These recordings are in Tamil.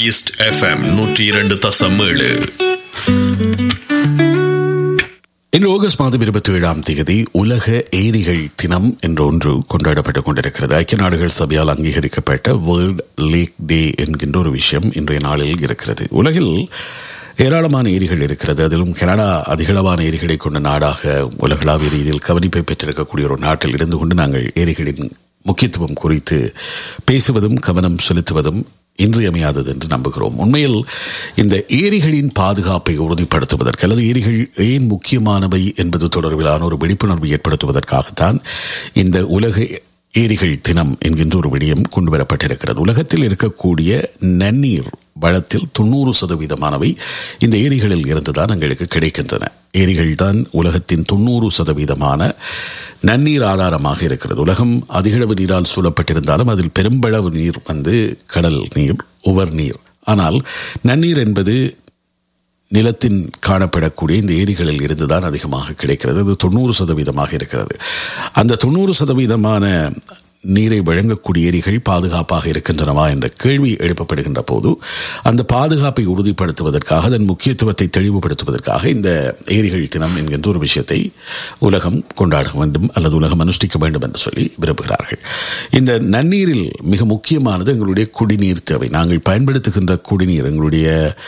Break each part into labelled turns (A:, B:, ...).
A: ஈஸ்ட் எஃப்எம் நூற்றி இரண்டு தசம் ஏழு
B: இன்று ஆகஸ்ட் மாதம் இருபத்தி ஏழாம் தேதி உலக ஏரிகள் தினம் என்ற ஒன்று கொண்டாடப்பட்டுக் கொண்டிருக்கிறது ஐக்கிய நாடுகள் சபையால் அங்கீகரிக்கப்பட்ட வேர்ல்ட் லேக் டே என்கின்ற ஒரு விஷயம் இன்றைய நாளில் இருக்கிறது உலகில் ஏராளமான ஏரிகள் இருக்கிறது அதிலும் கனடா அதிகளவான ஏரிகளை கொண்ட நாடாக உலகளாவிய ரீதியில் கவனிப்பை பெற்றிருக்கக்கூடிய ஒரு நாட்டில் இருந்து கொண்டு நாங்கள் ஏரிகளின் முக்கியத்துவம் குறித்து பேசுவதும் கவனம் செலுத்துவதும் இன்றியமையாதது என்று நம்புகிறோம் உண்மையில் இந்த ஏரிகளின் பாதுகாப்பை உறுதிப்படுத்துவதற்கு அல்லது ஏரிகள் ஏன் முக்கியமானவை என்பது தொடர்பிலான ஒரு விழிப்புணர்வு ஏற்படுத்துவதற்காகத்தான் இந்த உலக ஏரிகள் தினம் என்கின்ற ஒரு விடயம் கொண்டுவரப்பட்டிருக்கிறது உலகத்தில் இருக்கக்கூடிய நன்னீர் வளத்தில் தொண்ணூறு சதவீதமானவை இந்த ஏரிகளில் இருந்துதான் எங்களுக்கு கிடைக்கின்றன ஏரிகள் தான் உலகத்தின் தொண்ணூறு சதவீதமான நன்னீர் ஆதாரமாக இருக்கிறது உலகம் அதிகளவு நீரால் சூழப்பட்டிருந்தாலும் அதில் பெரும்பளவு நீர் வந்து கடல் நீர் உவர் நீர் ஆனால் நன்னீர் என்பது நிலத்தின் காணப்படக்கூடிய இந்த ஏரிகளில் இருந்துதான் அதிகமாக கிடைக்கிறது அது தொண்ணூறு சதவீதமாக இருக்கிறது அந்த தொண்ணூறு சதவீதமான நீரை வழங்கக்கூடிய ஏரிகள் பாதுகாப்பாக இருக்கின்றனவா என்ற கேள்வி எழுப்பப்படுகின்ற போது அந்த பாதுகாப்பை உறுதிப்படுத்துவதற்காக அதன் முக்கியத்துவத்தை தெளிவுபடுத்துவதற்காக இந்த ஏரிகள் தினம் என்கின்ற ஒரு விஷயத்தை உலகம் கொண்டாட வேண்டும் அல்லது உலகம் அனுஷ்டிக்க வேண்டும் என்று சொல்லி விரும்புகிறார்கள் இந்த நன்னீரில் மிக முக்கியமானது எங்களுடைய குடிநீர் தேவை நாங்கள் பயன்படுத்துகின்ற குடிநீர் எங்களுடைய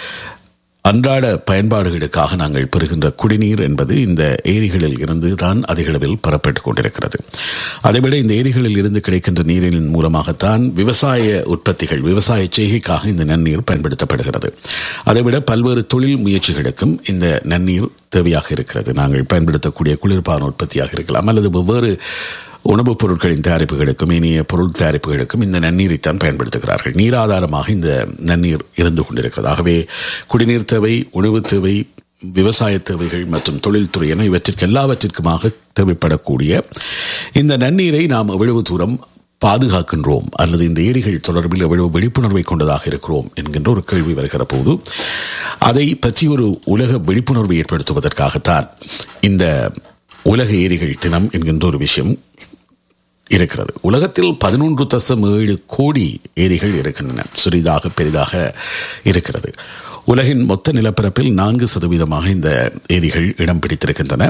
B: அன்றாட பயன்பாடுகளுக்காக நாங்கள் பெறுகின்ற குடிநீர் என்பது இந்த ஏரிகளில் இருந்து தான் அதிகளவில் பெறப்பட்டுக் கொண்டிருக்கிறது அதைவிட இந்த ஏரிகளில் இருந்து கிடைக்கின்ற நீரின் மூலமாகத்தான் விவசாய உற்பத்திகள் விவசாய செய்கைக்காக இந்த நன்னீர் பயன்படுத்தப்படுகிறது அதைவிட பல்வேறு தொழில் முயற்சிகளுக்கும் இந்த நன்னீர் தேவையாக இருக்கிறது நாங்கள் பயன்படுத்தக்கூடிய குளிர்பான உற்பத்தியாக இருக்கலாம் அல்லது வெவ்வேறு உணவுப் பொருட்களின் தயாரிப்புகளுக்கும் இனிய பொருள் தயாரிப்புகளுக்கும் இந்த நன்னீரைத்தான் பயன்படுத்துகிறார்கள் நீராதாரமாக இந்த நன்னீர் இருந்து கொண்டிருக்கிறது ஆகவே குடிநீர் தேவை உணவு தேவை விவசாய தேவைகள் மற்றும் தொழில்துறை என இவற்றிற்கு எல்லாவற்றிற்குமாக தேவைப்படக்கூடிய இந்த நன்னீரை நாம் எவ்வளவு தூரம் பாதுகாக்கின்றோம் அல்லது இந்த ஏரிகள் தொடர்பில் எவ்வளவு விழிப்புணர்வை கொண்டதாக இருக்கிறோம் என்கின்ற ஒரு கேள்வி வருகிற போது அதை பற்றி ஒரு உலக விழிப்புணர்வை ஏற்படுத்துவதற்காகத்தான் இந்த உலக ஏரிகள் தினம் என்கின்ற ஒரு விஷயம் இருக்கிறது உலகத்தில் பதினொன்று தசம் ஏழு கோடி ஏரிகள் இருக்கின்றன சிறிதாக பெரிதாக இருக்கிறது உலகின் மொத்த நிலப்பரப்பில் நான்கு சதவீதமாக இந்த ஏரிகள் இடம் பிடித்திருக்கின்றன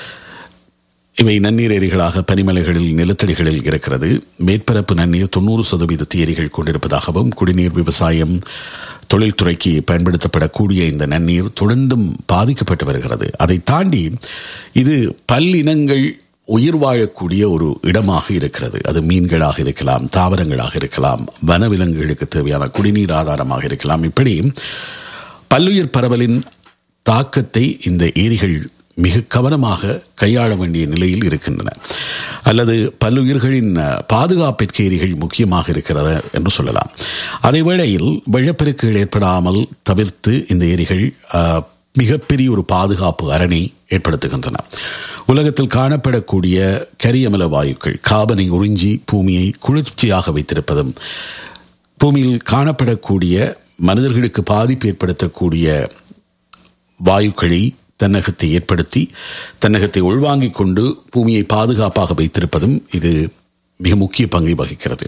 B: இவை நன்னீர் ஏரிகளாக பனிமலைகளில் நிலத்தடிகளில் இருக்கிறது மேற்பரப்பு நன்னீர் தொண்ணூறு சதவீதத்து ஏரிகள் கொண்டிருப்பதாகவும் குடிநீர் விவசாயம் தொழில்துறைக்கு பயன்படுத்தப்படக்கூடிய இந்த நன்னீர் தொடர்ந்தும் பாதிக்கப்பட்டு வருகிறது அதை தாண்டி இது பல்லினங்கள் உயிர் வாழக்கூடிய ஒரு இடமாக இருக்கிறது அது மீன்களாக இருக்கலாம் தாவரங்களாக இருக்கலாம் வனவிலங்குகளுக்கு தேவையான குடிநீர் ஆதாரமாக இருக்கலாம் இப்படி பல்லுயிர் பரவலின் தாக்கத்தை இந்த ஏரிகள் மிக கவனமாக கையாள வேண்டிய நிலையில் இருக்கின்றன அல்லது பல்லுயிர்களின் பாதுகாப்பிற்கு ஏரிகள் முக்கியமாக இருக்கிறது என்று சொல்லலாம் அதே வேளையில் வெள்ளப்பெருக்குகள் ஏற்படாமல் தவிர்த்து இந்த ஏரிகள் மிகப்பெரிய ஒரு பாதுகாப்பு அரணை ஏற்படுத்துகின்றன உலகத்தில் காணப்படக்கூடிய கரியமல வாயுக்கள் காபனை உறிஞ்சி பூமியை குளிர்ச்சியாக வைத்திருப்பதும் பூமியில் காணப்படக்கூடிய மனிதர்களுக்கு பாதிப்பு ஏற்படுத்தக்கூடிய வாயுக்களை தன்னகத்தை ஏற்படுத்தி தன்னகத்தை உள்வாங்கிக் கொண்டு பூமியை பாதுகாப்பாக வைத்திருப்பதும் இது மிக முக்கிய பங்கை வகிக்கிறது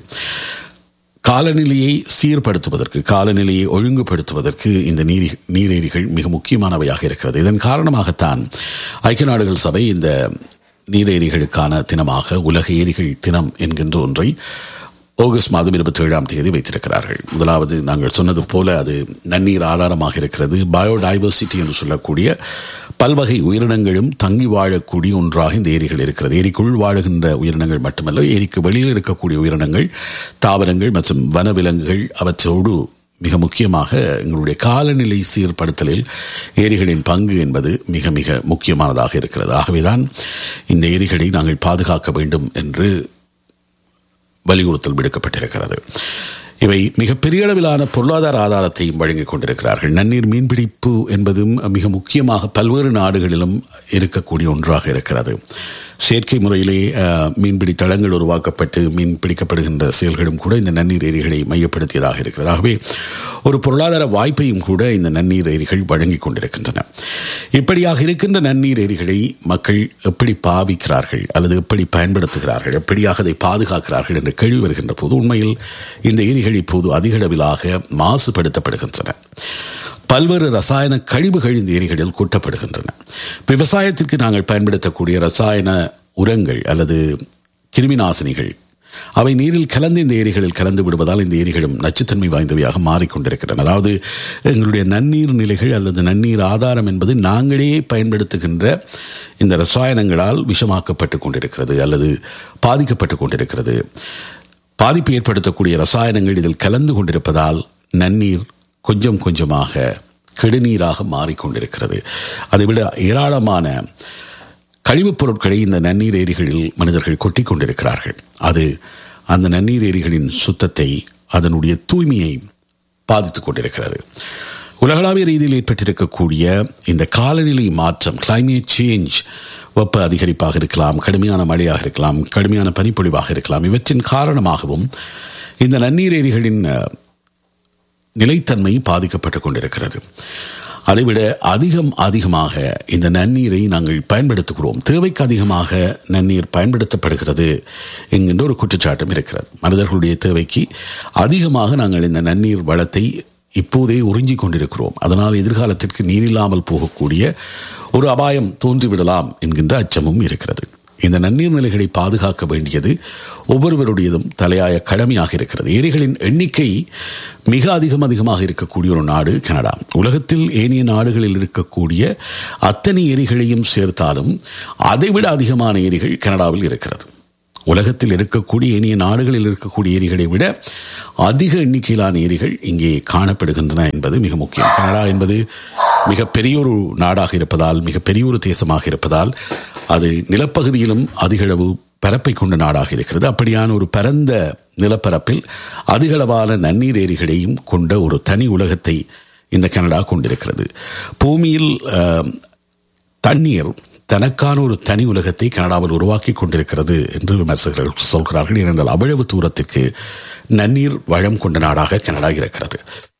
B: காலநிலையை சீர்படுத்துவதற்கு காலநிலையை ஒழுங்குபடுத்துவதற்கு இந்த நீரி நீரேரிகள் மிக முக்கியமானவையாக இருக்கிறது இதன் காரணமாகத்தான் ஐக்கிய நாடுகள் சபை இந்த நீரேரிகளுக்கான தினமாக உலக ஏரிகள் தினம் என்கின்ற ஒன்றை ஆகஸ்ட் மாதம் இருபத்தி ஏழாம் தேதி வைத்திருக்கிறார்கள் முதலாவது நாங்கள் சொன்னது போல அது நன்னீர் ஆதாரமாக இருக்கிறது பயோடைவர்சிட்டி என்று சொல்லக்கூடிய பல்வகை உயிரினங்களும் தங்கி வாழக்கூடிய ஒன்றாக இந்த ஏரிகள் இருக்கிறது ஏரிக்குள் வாழுகின்ற உயிரினங்கள் மட்டுமல்ல ஏரிக்கு வெளியில் இருக்கக்கூடிய உயிரினங்கள் தாவரங்கள் மற்றும் வனவிலங்குகள் அவற்றோடு மிக முக்கியமாக எங்களுடைய காலநிலை சீர்படுத்தலில் ஏரிகளின் பங்கு என்பது மிக மிக முக்கியமானதாக இருக்கிறது ஆகவேதான் இந்த ஏரிகளை நாங்கள் பாதுகாக்க வேண்டும் என்று வலியுறுத்தல் விடுக்கப்பட்டிருக்கிறது இவை மிகப்பெரிய அளவிலான பொருளாதார ஆதாரத்தையும் வழங்கிக் கொண்டிருக்கிறார்கள் நன்னீர் மீன்பிடிப்பு என்பதும் மிக முக்கியமாக பல்வேறு நாடுகளிலும் இருக்கக்கூடிய ஒன்றாக இருக்கிறது செயற்கை முறையிலே அஹ், மீன்பிடி தளங்கள் உருவாக்கப்பட்டு மீன் பிடிக்கப்படுகின்ற செயல்களும் கூட இந்த நன்னீர் ஏரிகளை மையப்படுத்தியதாக இருக்கிறது ஆகவே ஒரு பொருளாதார வாய்ப்பையும் கூட இந்த நன்னீர் ஏரிகள் வழங்கிக் கொண்டிருக்கின்றன இப்படியாக இருக்கின்ற நன்னீர் ஏரிகளை மக்கள் எப்படி பாவிக்கிறார்கள் அல்லது எப்படி பயன்படுத்துகிறார்கள் எப்படியாக அதை பாதுகாக்கிறார்கள் என்ற கேள்வி வருகின்ற போது உண்மையில் இந்த ஏரிகள் இப்போது அதிக அளவிலாக மாசுபடுத்தப்படுகின்றன பல்வேறு ரசாயன கழிவுகள் இந்த ஏரிகளில் கூட்டப்படுகின்றன விவசாயத்திற்கு நாங்கள் பயன்படுத்தக்கூடிய ரசாயன உரங்கள் அல்லது கிருமி நாசினிகள் அவை நீரில் கலந்து இந்த ஏரிகளில் கலந்து விடுவதால் இந்த ஏரிகளும் நச்சுத்தன்மை வாய்ந்தவையாக மாறிக்கொண்டிருக்கின்றன அதாவது எங்களுடைய நன்னீர் நிலைகள் அல்லது நன்னீர் ஆதாரம் என்பது நாங்களே பயன்படுத்துகின்ற இந்த ரசாயனங்களால் விஷமாக்கப்பட்டு கொண்டிருக்கிறது அல்லது பாதிக்கப்பட்டு கொண்டிருக்கிறது பாதிப்பு ஏற்படுத்தக்கூடிய ரசாயனங்கள் இதில் கலந்து கொண்டிருப்பதால் நன்னீர் கொஞ்சம் கொஞ்சமாக கெடுநீராக மாறிக்கொண்டிருக்கிறது அதைவிட ஏராளமான கழிவுப் பொருட்களை இந்த நன்னீர் ஏரிகளில் மனிதர்கள் கொட்டிக் கொண்டிருக்கிறார்கள் அது அந்த நன்னீர் ஏரிகளின் சுத்தத்தை அதனுடைய தூய்மையை பாதித்துக் கொண்டிருக்கிறது உலகளாவிய ரீதியில் ஏற்பட்டிருக்கக்கூடிய இந்த காலநிலை மாற்றம் கிளைமேட் சேஞ்ச் வெப்ப அதிகரிப்பாக இருக்கலாம் கடுமையான மழையாக இருக்கலாம் கடுமையான பனிப்பொழிவாக இருக்கலாம் இவற்றின் காரணமாகவும் இந்த நன்னீர் ஏரிகளின் அஹ், நிலைத்தன்மை பாதிக்கப்பட்டுக் கொண்டிருக்கிறது அதைவிட அதிகம் அதிகமாக இந்த நன்னீரை நாங்கள் பயன்படுத்துகிறோம் தேவைக்கு அதிகமாக நன்னீர் பயன்படுத்தப்படுகிறது என்கின்ற ஒரு குற்றச்சாட்டும் இருக்கிறது மனிதர்களுடைய தேவைக்கு அதிகமாக நாங்கள் இந்த நன்னீர் வளத்தை இப்போதே உறிஞ்சிக் கொண்டிருக்கிறோம் அதனால் எதிர்காலத்திற்கு நீரில்லாமல் போகக்கூடிய ஒரு அபாயம் தோன்றிவிடலாம் என்கின்ற அச்சமும் இருக்கிறது இந்த நன்னீர் நிலைகளை பாதுகாக்க வேண்டியது ஒவ்வொருவருடையதும் தலையாய கடமையாக இருக்கிறது ஏரிகளின் எண்ணிக்கை மிக அதிகம் அதிகமாக இருக்கக்கூடிய ஒரு நாடு கனடா உலகத்தில் ஏனைய நாடுகளில் இருக்கக்கூடிய அத்தனை ஏரிகளையும் சேர்த்தாலும் அதைவிட அதிகமான ஏரிகள் கனடாவில் இருக்கிறது உலகத்தில் இருக்கக்கூடிய ஏனைய நாடுகளில் இருக்கக்கூடிய ஏரிகளை விட அதிக எண்ணிக்கையிலான ஏரிகள் இங்கே காணப்படுகின்றன என்பது மிக முக்கியம் கனடா என்பது மிக பெரியொரு நாடாக இருப்பதால் மிக பெரியொரு தேசமாக இருப்பதால் அது நிலப்பகுதியிலும் அதிகளவு பரப்பை கொண்ட நாடாக இருக்கிறது அப்படியான ஒரு பரந்த நிலப்பரப்பில் அதிகளவான நன்னீர் ஏரிகளையும் கொண்ட ஒரு தனி உலகத்தை இந்த கனடா கொண்டிருக்கிறது பூமியில் அஹ், தண்ணீர் தனக்கான ஒரு தனி உலகத்தை கனடாவில் உருவாக்கி கொண்டிருக்கிறது என்று விமர்சகர்கள் சொல்கிறார்கள் ஏனென்றால் அவ்வளவு தூரத்திற்கு நன்னீர் வளம் கொண்ட நாடாக கனடா இருக்கிறது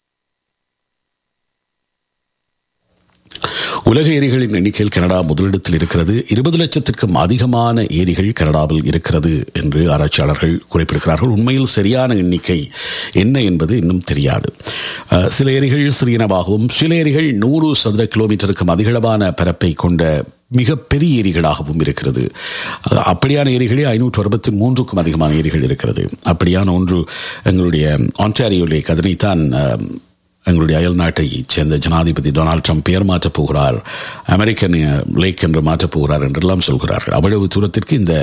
B: உலக ஏரிகளின் எண்ணிக்கையில் கனடா முதலிடத்தில் இருக்கிறது இருபது லட்சத்திற்கும் அதிகமான ஏரிகள் கனடாவில் இருக்கிறது என்று ஆராய்ச்சியாளர்கள் குறிப்பிடுகிறார்கள் உண்மையில் சரியான எண்ணிக்கை என்ன என்பது இன்னும் தெரியாது அஹ், சில ஏரிகள் சிறியனவாகவும் சில ஏரிகள் நூறு சதுர கிலோமீட்டருக்கும் அதிகளவான பரப்பை கொண்ட மிகப்பெரிய ஏரிகளாகவும் இருக்கிறது அஹ், அப்படியான ஏரிகளே ஐநூற்று அறுபத்தி மூன்றுக்கும் அதிகமான ஏரிகள் இருக்கிறது அப்படியான ஒன்று எங்களுடைய ஆன்டாரியோ லேக் அதனைத்தான் அஹ், எங்களுடைய அயல் நாட்டை சேர்ந்த ஜனாதிபதி டொனால்ட் ட்ரம்ப் பெயர் மாற்றப் போகிறார் அமெரிக்கன் லேக் என்று மாற்றப் போகிறார் என்றெல்லாம் சொல்கிறார்கள் அவ்வளவு தூரத்திற்கு இந்த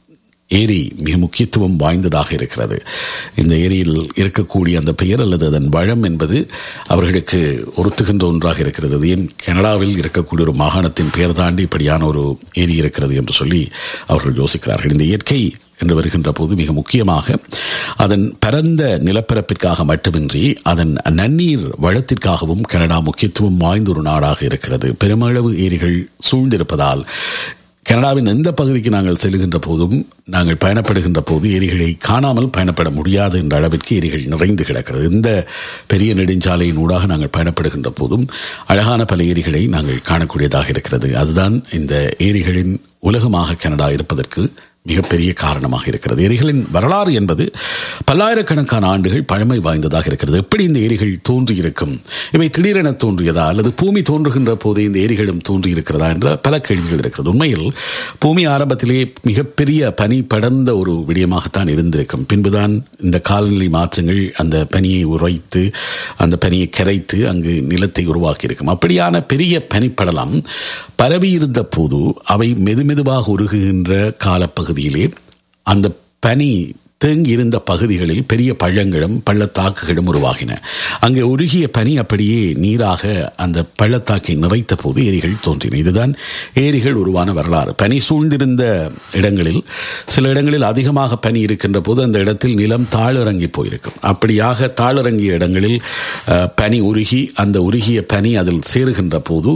B: ஏரி மிக முக்கியத்துவம் வாய்ந்ததாக இருக்கிறது இந்த ஏரியில் இருக்கக்கூடிய அந்த பெயர் அல்லது அதன் வளம் என்பது அவர்களுக்கு ஒருத்துகின்ற ஒன்றாக இருக்கிறது அது ஏன் கனடாவில் இருக்கக்கூடிய ஒரு மாகாணத்தின் பெயர் தாண்டி இப்படியான ஒரு ஏரி இருக்கிறது என்று சொல்லி அவர்கள் யோசிக்கிறார்கள் இந்த இயற்கை என்று வருகின்ற போது மிக முக்கியமாக அதன் பரந்த நிலப்பரப்பிற்காக மட்டுமின்றி அதன் நன்னீர் வளத்திற்காகவும் கனடா முக்கியத்துவம் வாய்ந்த ஒரு நாடாக இருக்கிறது பெருமளவு ஏரிகள் சூழ்ந்திருப்பதால் கனடாவின் எந்த பகுதிக்கு நாங்கள் செல்கின்ற போதும் நாங்கள் பயணப்படுகின்ற போது ஏரிகளை காணாமல் பயணப்பட முடியாது என்ற அளவிற்கு ஏரிகள் நிறைந்து கிடக்கிறது இந்த பெரிய நெடுஞ்சாலையின் ஊடாக நாங்கள் பயணப்படுகின்ற போதும் அழகான பல ஏரிகளை நாங்கள் காணக்கூடியதாக இருக்கிறது அதுதான் இந்த ஏரிகளின் உலகமாக கனடா இருப்பதற்கு மிகப்பெரிய காரணமாக இருக்கிறது ஏரிகளின் வரலாறு என்பது பல்லாயிரக்கணக்கான ஆண்டுகள் பழமை வாய்ந்ததாக இருக்கிறது எப்படி இந்த ஏரிகள் தோன்றியிருக்கும் இவை திடீரென தோன்றியதா அல்லது பூமி தோன்றுகின்ற போது இந்த ஏரிகளும் தோன்றியிருக்கிறதா என்ற பல கேள்விகள் இருக்கிறது உண்மையில் பூமி ஆரம்பத்திலே மிகப்பெரிய பனி படர்ந்த ஒரு விடயமாகத்தான் இருந்திருக்கும் பின்புதான் இந்த காலநிலை மாற்றங்கள் அந்த பனியை உரைத்து அந்த பனியை கரைத்து அங்கு நிலத்தை உருவாக்கியிருக்கும் அப்படியான பெரிய பனிப்படலம் பரவியிருந்த போது அவை மெதுமெதுவாக உருகுகின்ற காலப்பகுதியிலே அந்த பனி தேங்கியிருந்த பகுதிகளில் பெரிய பள்ளங்களும் பள்ளத்தாக்குகளும் உருவாகின அங்கே உருகிய பனி அப்படியே நீராக அந்த பள்ளத்தாக்கை நிறைத்த போது ஏரிகள் தோன்றின இதுதான் ஏரிகள் உருவான வரலாறு பனி சூழ்ந்திருந்த இடங்களில் சில இடங்களில் அதிகமாக பனி இருக்கின்ற போது அந்த இடத்தில் நிலம் தாழிறங்கி போயிருக்கும் அப்படியாக தாழிறங்கிய இடங்களில் அஹ், பனி உருகி அந்த உருகிய பனி அதில் சேருகின்ற போது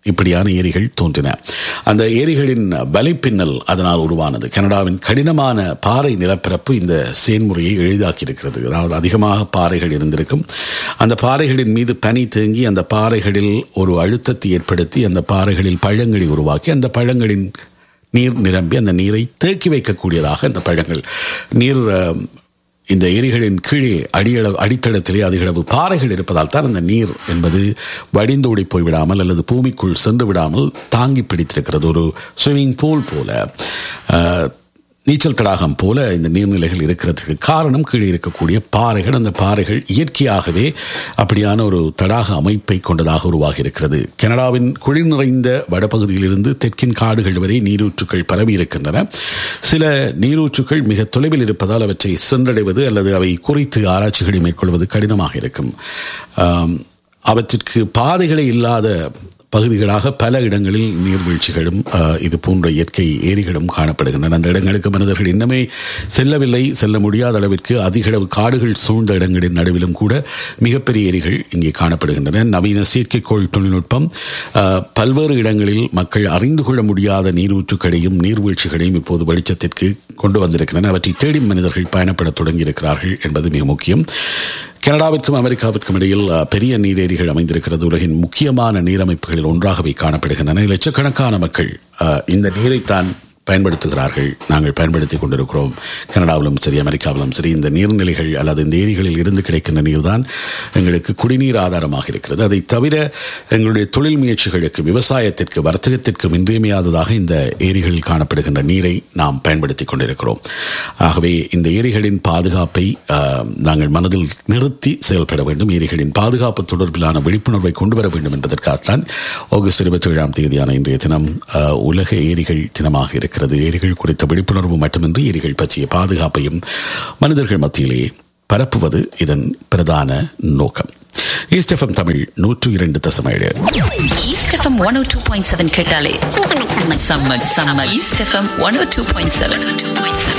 B: இப்படியான ஏரிகள் தோன்றின அந்த ஏரிகளின் வலைப்பின்னல் அதனால் உருவானது கனடாவின் கடினமான பாறை நிலப்பரப்பு இந்த செயல்முறையை எளிதாக்கி இருக்கிறது அதாவது அதிகமாக பாறைகள் இருந்திருக்கும் அந்த பாறைகளின் மீது பனி தேங்கி அந்த பாறைகளில் ஒரு அழுத்தத்தை ஏற்படுத்தி அந்த பாறைகளில் பழங்களை உருவாக்கி அந்த பழங்களின் நீர் நிரம்பி அந்த நீரை தேக்கி வைக்கக்கூடியதாக அந்த பழங்கள் நீர் அஹ், இந்த ஏரிகளின் கீழே அடியளவு அடித்தளத்திலே அதிகளவு பாறைகள் இருப்பதால் தான் அந்த நீர் என்பது வடிந்தோடி போய்விடாமல் அல்லது பூமிக்குள் சென்று விடாமல் தாங்கி பிடித்திருக்கிறது ஒரு ஸ்விம்மிங் பூல் போல அஹ், நீச்சல் தடாகம் போல இந்த நீர்நிலைகள் இருக்கிறதுக்கு காரணம் கீழே இருக்கக்கூடிய பாறைகள் அந்த பாறைகள் இயற்கையாகவே அப்படியான ஒரு தடாக அமைப்பை கொண்டதாக உருவாகி இருக்கிறது கனடாவின் குளிர் நிறைந்த வடபகுதியிலிருந்து தெற்கின் காடுகள் வரை நீரூற்றுக்கள் பரவி இருக்கின்றன சில நீரூற்றுக்கள் மிக தொலைவில் இருப்பதால் அவற்றை சென்றடைவது அல்லது அவை குறித்து ஆராய்ச்சிகளை மேற்கொள்வது கடினமாக இருக்கும் ஆம், அவற்றிற்கு பாதைகளே இல்லாத பகுதிகளாக பல இடங்களில் நீர்வீழ்ச்சிகளும் அஹ், இது போன்ற இயற்கை ஏரிகளும் காணப்படுகின்றன அந்த இடங்களுக்கு மனிதர்கள் இன்னமே செல்லவில்லை செல்ல முடியாத அளவிற்கு அதிக அளவு காடுகள் சூழ்ந்த இடங்களின் நடுவிலும் கூட மிகப்பெரிய ஏரிகள் இங்கே காணப்படுகின்றன நவீன செயற்கைக்கோள் தொழில்நுட்பம் அஹ், பல்வேறு இடங்களில் மக்கள் அறிந்து கொள்ள முடியாத நீரூற்றுக்களையும் நீர்வீழ்ச்சிகளையும் இப்போது வெளிச்சத்திற்கு கொண்டு வந்திருக்கின்றன அவற்றை தேடி மனிதர்கள் பயணப்பட தொடங்கியிருக்கிறார்கள் என்பது மிக முக்கியம் கனடாவிற்கும் அமெரிக்காவிற்கும் இடையில் அஹ், பெரிய நீரேரிகள் அமைந்திருக்கிறது உலகின் முக்கியமான நீரமைப்புகளில் ஒன்றாகவே காணப்படுகின்றன லட்சக்கணக்கான மக்கள் அஹ், இந்த நீரைத்தான் பயன்படுத்துகிறார்கள் நாங்கள் பயன்படுத்திக் கொண்டிருக்கிறோம் கனடாவிலும் சரி அமெரிக்காவிலும் சரி இந்த நீர்நிலைகள் அல்லது இந்த ஏரிகளில் இருந்து கிடைக்கின்ற நீர் தான் எங்களுக்கு குடிநீர் ஆதாரமாக இருக்கிறது அதை தவிர எங்களுடைய தொழில் முயற்சிகளுக்கு விவசாயத்திற்கு வர்த்தகத்திற்கும் இன்றியமையாததாக இந்த ஏரிகளில் காணப்படுகின்ற நீரை நாம் பயன்படுத்திக் கொண்டிருக்கிறோம் ஆகவே இந்த ஏரிகளின் பாதுகாப்பை ஆஹ், நாங்கள் மனதில் நிறுத்தி செயல்பட வேண்டும் ஏரிகளின் பாதுகாப்பு தொடர்பிலான விழிப்புணர்வை கொண்டு வர வேண்டும் என்பதற்காகத்தான் ஆகஸ்ட் இருபத்தி ஏழாம் தேதியான இன்றைய தினம் ஆஹ், உலக ஏரிகள் தினமாக இருக்கிறது ஏரிகள் குறித்த விழிப்புணர்வு மட்டுமின்றி ஏரிகள் பற்றிய பாதுகாப்பையும் மனிதர்கள் மத்தியிலே பரப்புவது இதன் பிரதான நோக்கம் ஈஸ்ட் எஃப்எம் தமிழ் நூற்று இரண்டு தசம் ஏழு
C: East FM 102.7 கேட்டாலே செம்ம செம்ம ஈஸ்ட் எஃப்எம் 102.7